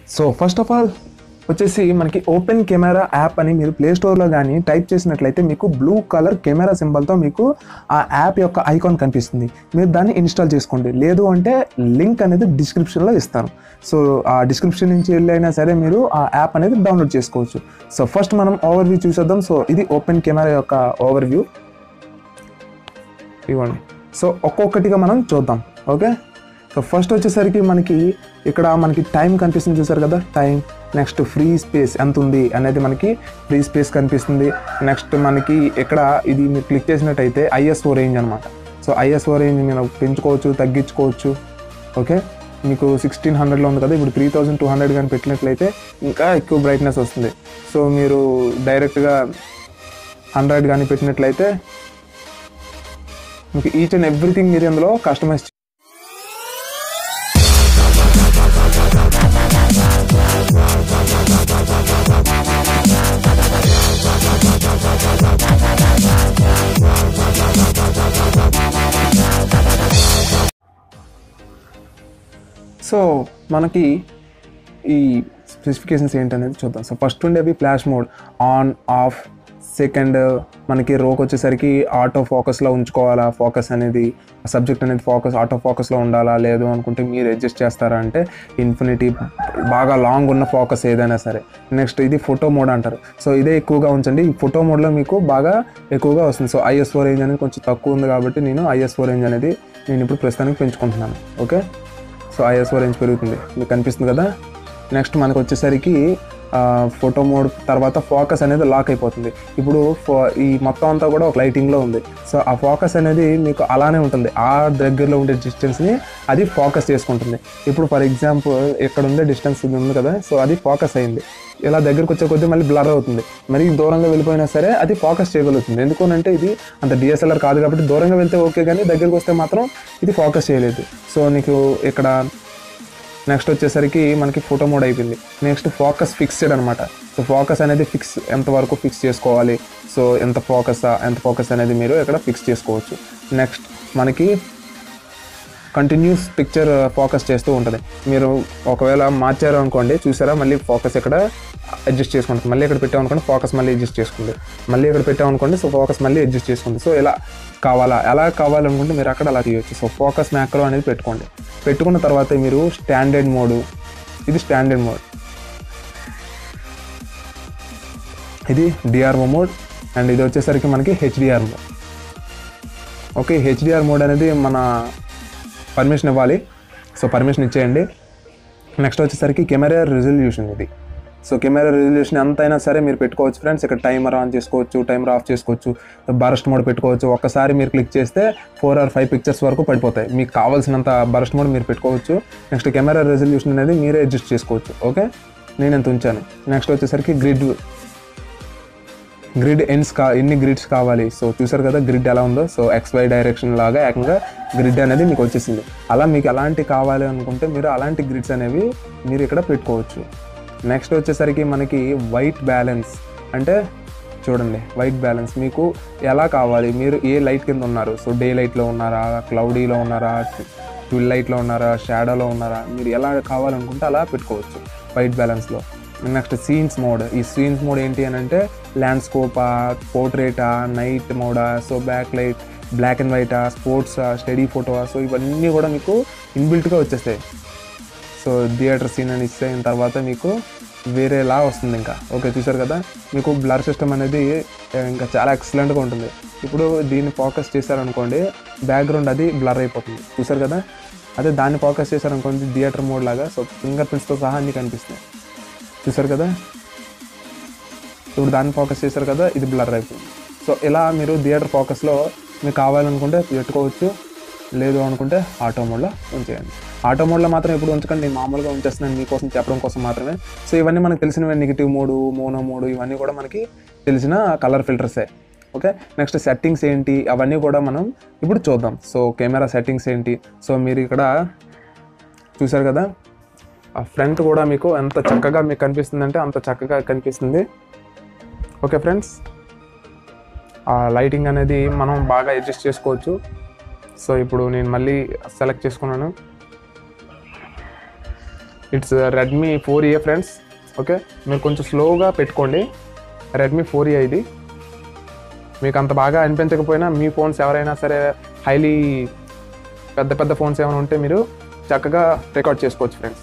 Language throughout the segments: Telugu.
సో ఫస్ట్ ఆఫ్ ఆల్ వచ్చేసి మనకి ఓపెన్ కెమెరా యాప్ అని మీరు ప్లే స్టోర్లో కానీ టైప్ చేసినట్లయితే మీకు బ్లూ కలర్ కెమెరా సింబల్తో మీకు ఆ యాప్ యొక్క ఐకాన్ కనిపిస్తుంది మీరు దాన్ని ఇన్స్టాల్ చేసుకోండి లేదు అంటే లింక్ అనేది డిస్క్రిప్షన్లో ఇస్తాను సో ఆ డిస్క్రిప్షన్ నుంచి వెళ్ళి అయినా సరే మీరు ఆ యాప్ అనేది డౌన్లోడ్ చేసుకోవచ్చు సో ఫస్ట్ మనం ఓవర్ వ్యూ చూసేద్దాం సో ఇది ఓపెన్ కెమెరా యొక్క ఓవర్ వ్యూ ఇవ్వండి సో ఒక్కొక్కటిగా మనం చూద్దాం ఓకే సో ఫస్ట్ వచ్చేసరికి మనకి ఇక్కడ మనకి టైం కనిపిస్తుంది చూసారు కదా టైం నెక్స్ట్ ఫ్రీ స్పేస్ ఎంత ఉంది అనేది మనకి ఫ్రీ స్పేస్ కనిపిస్తుంది నెక్స్ట్ మనకి ఇక్కడ ఇది మీరు క్లిక్ చేసినట్టయితే ఐఎస్ఓ రేంజ్ అనమాట సో ఐఎస్ఓ రేంజ్ మీరు పెంచుకోవచ్చు తగ్గించుకోవచ్చు ఓకే మీకు సిక్స్టీన్ హండ్రెడ్లో ఉంది కదా ఇప్పుడు త్రీ థౌజండ్ టూ హండ్రెడ్ కానీ పెట్టినట్లయితే ఇంకా ఎక్కువ బ్రైట్నెస్ వస్తుంది సో మీరు డైరెక్ట్గా హండ్రెడ్ కానీ పెట్టినట్లయితే మీకు ఈచ్ అండ్ ఎవ్రీథింగ్ మీరు అందులో కస్టమైజ్ సో మనకి ఈ స్పెసిఫికేషన్స్ ఏంటనేది చూద్దాం సో ఫస్ట్ ఉండేవి flash mode on off second మనకి రోక్ వచ్చేసరికి ఆటో ఫోకస్లో ఉంచుకోవాలా ఫోకస్ అనేది సబ్జెక్ట్ అనేది ఫోకస్ ఆటో ఫోకస్లో ఉండాలా లేదు అనుకుంటే మీరు అడ్జస్ట్ చేస్తారా అంటే ఇన్ఫినిటీ బాగా లాంగ్ ఉన్న ఫోకస్ ఏదైనా సరే నెక్స్ట్ ఇది ఫోటో మోడ్ అంటారు సో ఇదే ఎక్కువగా ఉంచండి ఈ ఫోటో మోడ్లో మీకు బాగా ఎక్కువగా వస్తుంది సో ఐఎస్ఓ రేంజ్ అనేది కొంచెం తక్కువ ఉంది కాబట్టి నేను ఐఎస్ఓ రేంజ్ అనేది నేను ఇప్పుడు ప్రస్తుతానికి పెంచుకుంటున్నాను ఓకే సో ఐఎస్ఓ రేంజ్ పెరుగుతుంది మీకు కనిపిస్తుంది కదా నెక్స్ట్ మనకు వచ్చేసరికి ఫోటో మోడ్ తర్వాత ఫోకస్ అనేది లాక్ అయిపోతుంది ఇప్పుడు ఫో ఈ మొత్తం అంతా కూడా ఒక లైటింగ్లో ఉంది సో ఆ ఫోకస్ అనేది మీకు అలానే ఉంటుంది ఆ దగ్గరలో ఉండే డిస్టెన్స్ని అది ఫోకస్ చేసుకుంటుంది ఇప్పుడు ఫర్ ఎగ్జాంపుల్ ఇక్కడ ఉండే డిస్టెన్స్ ఇది ఉంది కదా సో అది ఫోకస్ అయింది ఇలా దగ్గరకు వచ్చే కొద్దీ మళ్ళీ బ్లర్ అవుతుంది మరి దూరంగా వెళ్ళిపోయినా సరే అది ఫోకస్ చేయగలుగుతుంది ఎందుకనంటే ఇది అంత డిఎస్ఎల్ఆర్ కాదు కాబట్టి దూరంగా వెళ్తే ఓకే కానీ దగ్గరకు వస్తే మాత్రం ఇది ఫోకస్ చేయలేదు సో నీకు ఇక్కడ నెక్స్ట్ వచ్చేసరికి మనకి ఫోటో మోడ్ అయిపోయింది నెక్స్ట్ ఫోకస్ ఫిక్స్డ్ అనమాట సో ఫోకస్ అనేది ఫిక్స్ ఎంతవరకు ఫిక్స్ చేసుకోవాలి సో ఎంత ఫోకస్ ఎంత ఫోకస్ అనేది మీరు ఇక్కడ ఫిక్స్ చేసుకోవచ్చు నెక్స్ట్ మనకి కంటిన్యూస్ పిక్చర్ ఫోకస్ చేస్తూ ఉంటుంది మీరు ఒకవేళ మార్చారు అనుకోండి చూసారా మళ్ళీ ఫోకస్ ఇక్కడ అడ్జస్ట్ చేసుకుంటుంది మళ్ళీ ఇక్కడ పెట్టాం అనుకోండి ఫోకస్ మళ్ళీ అడ్జస్ట్ చేసుకుంది మళ్ళీ ఇక్కడ పెట్టాం అనుకోండి సో ఫోకస్ మళ్ళీ అడ్జస్ట్ చేసుకుంది సో ఇలా కావాలా ఎలా కావాలనుకుంటే మీరు అక్కడ అలా తీయొచ్చు సో ఫోకస్ మ్యాక్రో అనేది పెట్టుకోండి పెట్టుకున్న తర్వాత మీరు స్టాండర్డ్ మోడ్ ఇది స్టాండర్డ్ మోడ్ ఇది డిఆర్ఓ మోడ్ అండ్ ఇది వచ్చేసరికి మనకి HDR mode okay HDR mode అనేది మన పర్మిషన్ ఇవ్వాలి సో పర్మిషన్ ఇచ్చేయండి నెక్స్ట్ వచ్చేసరికి కెమెరా రిజల్యూషన్ ఇది సో కెమెరా రిజల్యూషన్ ఎంతైనా సరే మీరు పెట్టుకోవచ్చు ఫ్రెండ్స్ ఇక్కడ టైమర్ ఆన్ చేసుకోవచ్చు టైమర్ ఆఫ్ చేసుకోవచ్చు బరస్ట్ మోడ్ పెట్టుకోవచ్చు ఒక్కసారి మీరు క్లిక్ చేస్తే ఫోర్ ఆర్ ఫైవ్ పిక్చర్స్ వరకు పడిపోతాయి మీకు కావాల్సినంత బరస్ట్ మోడ్ మీరు పెట్టుకోవచ్చు నెక్స్ట్ కెమెరా రెజల్యూషన్ అనేది మీరే అడ్జస్ట్ చేసుకోవచ్చు ఓకే నేను ఎంత ఉంచాను నెక్స్ట్ వచ్చేసరికి గ్రిడ్ గ్రిడ్ ఎండ్స్ కా ఎన్ని గ్రిడ్స్ కావాలి సో చూసారు కదా గ్రిడ్ ఎలా ఉందో సో ఎక్స్ వై డైరెక్షన్ లాగా ఏకంగా గ్రిడ్ అనేది మీకు వచ్చేసింది అలా మీకు ఎలాంటి కావాలి అనుకుంటే మీరు అలాంటి గ్రిడ్స్ అనేవి మీరు ఇక్కడ పెట్టుకోవచ్చు నెక్స్ట్ వచ్చేసరికి మనకి వైట్ బ్యాలెన్స్ అంటే చూడండి వైట్ బ్యాలెన్స్ మీకు ఎలా కావాలి మీరు ఏ లైట్ కింద ఉన్నారు సో డే లైట్లో ఉన్నారా క్లౌడీలో ఉన్నారా ట్విల్ లైట్లో ఉన్నారా షాడోలో ఉన్నారా మీరు ఎలా కావాలనుకుంటే అలా పెట్టుకోవచ్చు వైట్ బ్యాలెన్స్లో నెక్స్ట్ సీన్స్ మోడ్ ఈ సీన్స్ మోడ్ ఏంటి అని అంటే ల్యాండ్స్కోపా పోర్ట్రేటా నైట్ మోడా so back light black and వైటా స్పోర్ట్స్ స్టడీ ఫోటో సో ఇవన్నీ కూడా మీకు ఇన్బిల్ట్గా వచ్చేస్తాయి సో థియేటర్ సీన్ అని ఇస్తే అయిన తర్వాత మీకు వేరేలా వస్తుంది ఇంకా ఓకే చూసారు కదా మీకు బ్లర్ సిస్టమ్ అనేది ఇంకా చాలా ఎక్సలెంట్గా ఉంటుంది ఇప్పుడు దీన్ని ఫోకస్ చేశారనుకోండి బ్యాక్గ్రౌండ్ అది బ్లర్ అయిపోతుంది చూసారు కదా అదే దాన్ని ఫోకస్ చేశారనుకోండి థియేటర్ మోడ్ లాగా సో ఫింగర్ ప్రింట్స్తో సహా అన్ని కనిపిస్తాయి చూసారు కదా ఇప్పుడు దాన్ని ఫోకస్ చేశారు కదా ఇది బ్లర్ అయిపోయింది సో ఇలా మీరు థియేటర్ ఫోకస్లో మీకు కావాలనుకుంటే పెట్టుకోవచ్చు లేదు అనుకుంటే ఆటో మోడ్లో ఉంచేయండి ఆటో మోడ్లో మాత్రం ఎప్పుడు ఉంచకండి నేను మామూలుగా ఉంచేస్తున్నాను మీకోసం చెప్పడం కోసం మాత్రమే సో ఇవన్నీ మనకు తెలిసినవి నెగిటివ్ మోడు మోనో మోడు ఇవన్నీ కూడా మనకి తెలిసిన కలర్ ఫిల్టర్సే ఓకే నెక్స్ట్ సెట్టింగ్స్ ఏంటి అవన్నీ కూడా మనం ఇప్పుడు చూద్దాం సో కెమెరా సెట్టింగ్స్ ఏంటి సో మీరు ఇక్కడ చూసారు కదా ఆ ఫ్రంట్ కూడా మీకు ఎంత చక్కగా మీకు కనిపిస్తుందంటే అంత చక్కగా కనిపిస్తుంది ఓకే ఫ్రెండ్స్ ఆ లైటింగ్ అనేది మనం బాగా అడ్జస్ట్ చేసుకోవచ్చు సో ఇప్పుడు నేను మళ్ళీ సెలెక్ట్ చేసుకున్నాను it's Redmi four A friends okay మీరు కొంచెం స్లోగా పెట్టుకోండి రెడ్మీ ఫోర్ ఏ ఇది మీకు అంత బాగా అనిపించకపోయినా మీ ఫోన్స్ ఎవరైనా సరే హైలీ పెద్ద పెద్ద ఫోన్స్ ఏమైనా ఉంటే మీరు చక్కగా రికార్డ్ చేసుకోవచ్చు ఫ్రెండ్స్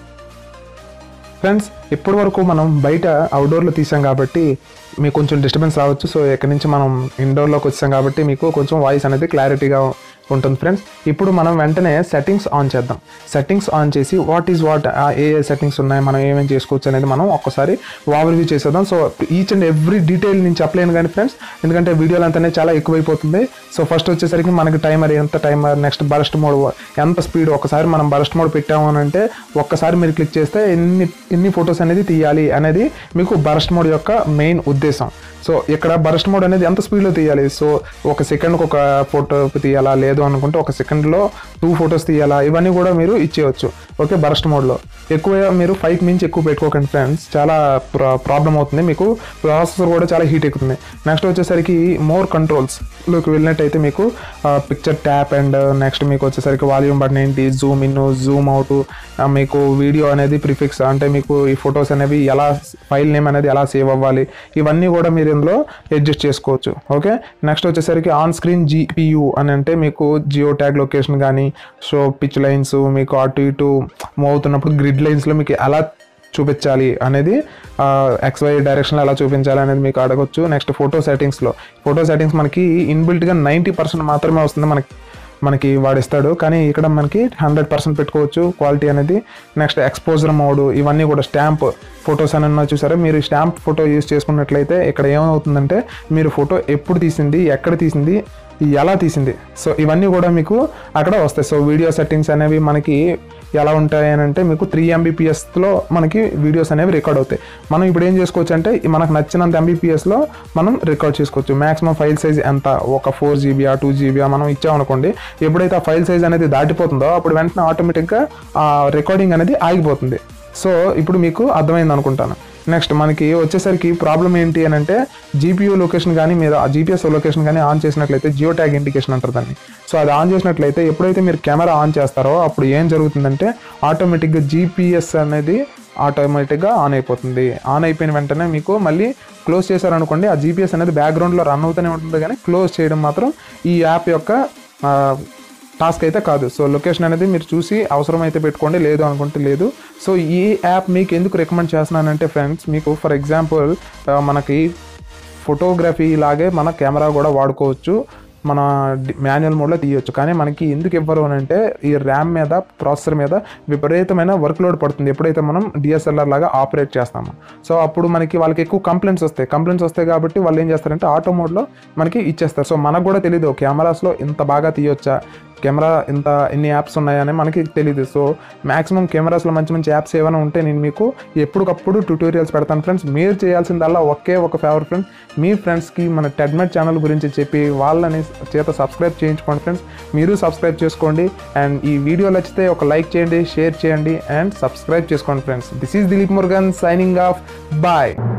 ఫ్రెండ్స్ ఇప్పటి వరకు మనం బయట అవుట్డోర్లో తీసాం కాబట్టి మీకు కొంచెం డిస్టర్బెన్స్ రావచ్చు సో ఎక్కడి నుంచి మనం ఇండోర్లోకి వచ్చాం కాబట్టి మీకు కొంచెం వాయిస్ అనేది క్లారిటీగా ఉంటుంది ఫ్రెండ్స్ ఇప్పుడు మనం వెంటనే సెట్టింగ్స్ ఆన్ చేద్దాం సెట్టింగ్స్ ఆన్ చేసి what is what a a settings ఉన్నాయి మనం ఏమేమి చేసుకోవచ్చు అనేది మనం ఒక్కసారి ఓవర్ వ్యూ చేసేద్దాం so each and every detail నేను చెప్పలేను కానీ ఫ్రెండ్స్ ఎందుకంటే వీడియోలు అంతనే చాలా ఎక్కువైపోతుంది సో ఫస్ట్ వచ్చేసరికి మనకి టైమర్ ఎంత టైమర్ నెక్స్ట్ బరస్ట్ మోడ్ ఎంత స్పీడ్ ఒకసారి మనం బరస్ట్ మోడ్ పెట్టాము అని అంటే ఒక్కసారి మీరు క్లిక్ చేస్తే ఎన్ని ఎన్ని ఫొటోస్ అనేది తీయాలి అనేది మీకు బరస్ట్ మోడ్ యొక్క మెయిన్ ఉద్దేశం సో ఇక్కడ బరస్ట్ మోడ్ అనేది ఎంత స్పీడ్లో తీయాలి సో ఒక సెకండ్కి ఒక ఫోటో తీయాలా లేదు అనుకుంటే ఒక సెకండ్లో టూ ఫొటోస్ తీయాలా ఇవన్నీ కూడా మీరు ఇచ్చేయచ్చు ఓకే బరస్ట్ మోడ్లో ఎక్కువ మీరు ఫైవ్ మించి ఎక్కువ పెట్టుకోకండి ఫ్రెండ్స్ చాలా ప్రాబ్లం అవుతుంది మీకు ప్రాసెసర్ కూడా చాలా హీట్ ఎక్కుతుంది నెక్స్ట్ వచ్చేసరికి మోర్ కంట్రోల్స్లోకి వెళ్ళినట్టయితే మీకు పిక్చర్ ట్యాప్ అండ్ నెక్స్ట్ మీకు వచ్చేసరికి వాల్యూమ్ బటన్ ఏంటి జూమ్ ఇన్ జూమ్ అవుట్ మీకు వీడియో అనేది ప్రిఫిక్స్ అంటే మీకు ఈ ఫొటోస్ అనేవి ఎలా ఫైల్ నేమ్ అనేది ఎలా సేవ్ అవ్వాలి ఇవన్నీ కూడా మీరు ఇందులో అడ్జస్ట్ చేసుకోవచ్చు ఓకే నెక్స్ట్ వచ్చేసరికి ఆన్ స్క్రీన్ జీపీయూ అని అంటే మీకు జియో ట్యాగ్ లొకేషన్ కానీ సో పిచ్ లైన్స్ మీకు అటు ఇటు మూవ్ అవుతున్నప్పుడు గ్రిడ్ లైన్స్లో మీకు ఎలా చూపించాలి అనేది ఎక్స్వై డైరెక్షన్లో ఎలా చూపించాలి అనేది మీకు అడగొచ్చు నెక్స్ట్ ఫోటో సెట్టింగ్స్లో ఫోటో సెట్టింగ్స్ మనకి ఇన్బిల్ట్గా నైంటీ పర్సెంట్ మాత్రమే వస్తుంది మనకి మనకి వాడిస్తాడు కానీ ఇక్కడ మనకి హండ్రెడ్ పర్సెంట్ పెట్టుకోవచ్చు క్వాలిటీ అనేది నెక్స్ట్ ఎక్స్పోజర్ మోడ్ ఇవన్నీ కూడా స్టాంప్ ఫొటోస్ అని ఉన్నా చూసారా మీరు స్టాంప్ ఫోటో యూస్ చేసుకున్నట్లయితే ఇక్కడ ఏమవుతుందంటే మీరు ఫోటో ఎప్పుడు తీసింది ఎక్కడ తీసింది ఎలా తీసింది సో ఇవన్నీ కూడా మీకు అక్కడ వస్తాయి సో వీడియో సెట్టింగ్స్ అనేవి మనకి ఎలా ఉంటాయి అని అంటే మీకు త్రీ ఎంబీపీఎస్లో మనకి వీడియోస్ అనేవి రికార్డ్ అవుతాయి మనం ఇప్పుడు ఏం చేసుకోవచ్చు అంటే మనకు నచ్చినంత ఎంబీపీఎస్లో మనం రికార్డ్ చేసుకోవచ్చు మాక్సిమం ఫైల్ సైజ్ ఎంత ఒక ఫోర్ జీబీయా టూ జీబీయా మనం ఇచ్చామనుకోండి ఎప్పుడైతే ఆ ఫైల్ సైజ్ అనేది దాటిపోతుందో అప్పుడు వెంటనే ఆటోమేటిక్గా ఆ రికార్డింగ్ అనేది ఆగిపోతుంది సో ఇప్పుడు మీకు అర్థమైంది అనుకుంటాను నెక్స్ట్ మనకి వచ్చేసరికి ప్రాబ్లం ఏంటి అని అంటే జీపీయూ లొకేషన్ కానీ మీరు ఆ జీపీఎస్ లొకేషన్ కానీ ఆన్ చేసినట్లయితే జియో ట్యాగ్ ఇండికేషన్ అంటారు దాన్ని సో అది ఆన్ చేసినట్లయితే ఎప్పుడైతే మీరు కెమెరా ఆన్ చేస్తారో అప్పుడు ఏం జరుగుతుందంటే ఆటోమేటిక్గా జీపీఎస్ అనేది ఆటోమేటిక్గా ఆన్ అయిపోతుంది ఆన్ అయిపోయిన వెంటనే మీకు మళ్ళీ క్లోజ్ చేశారనుకోండి ఆ జీపీఎస్ అనేది బ్యాక్గ్రౌండ్లో రన్ అవుతూనే ఉంటుంది కానీ క్లోజ్ చేయడం మాత్రం ఈ యాప్ యొక్క ఆ, టాస్క్ అయితే కాదు సో లొకేషన్ అనేది మీరు చూసి అవసరమైతే పెట్టుకోండి లేదు అనుకుంటే లేదు సో ఈ యాప్ మీకు ఎందుకు రికమెండ్ చేస్తున్నానంటే ఫ్రెండ్స్ మీకు ఫర్ ఎగ్జాంపుల్ మనకి ఫోటోగ్రఫీ లాగే మన కెమెరా కూడా వాడుకోవచ్చు మన మాన్యువల్ మోడ్లో తీయొచ్చు కానీ మనకి ఎందుకు ఇవ్వరు అని అంటే ఈ ర్యామ్ మీద ప్రాసెసర్ మీద విపరీతమైన వర్క్ లోడ్ పడుతుంది ఎప్పుడైతే మనం డిఎస్ఎల్ఆర్ లాగా ఆపరేట్ చేస్తామో సో అప్పుడు మనకి వాళ్ళకి ఎక్కువ కంప్లైంట్స్ వస్తాయి కంప్లైంట్స్ వస్తాయి కాబట్టి వాళ్ళు ఏం చేస్తారంటే ఆటో మోడ్లో మనకి ఇచ్చేస్తారు సో మనకు కూడా తెలియదు కెమెరాస్లో ఇంత బాగా తీయొచ్చా కెమెరా ఇంత ఎన్ని యాప్స్ ఉన్నాయని మనకి తెలియదు సో మాక్సిమం కెమెరాస్లో మంచి మంచి యాప్స్ ఏమైనా ఉంటే నేను మీకు ఎప్పటికప్పుడు ట్యూటోరియల్స్ పెడతాను ఫ్రెండ్స్ మీరు చేయాల్సిందల్లా ఒకే ఒక ఫేవర్ ఫ్రెండ్స్ మీ ఫ్రెండ్స్కి మన టెడ్మెట్ ఛానల్ గురించి చెప్పి వాళ్ళని చేత సబ్స్క్రైబ్ చేయించుకోండి ఫ్రెండ్స్ మీరు సబ్స్క్రైబ్ చేసుకోండి అండ్ ఈ వీడియో నచ్చితే ఒక లైక్ చేయండి షేర్ చేయండి అండ్ సబ్స్క్రైబ్ చేసుకోండి friends this is Dilip Murugan signing off bye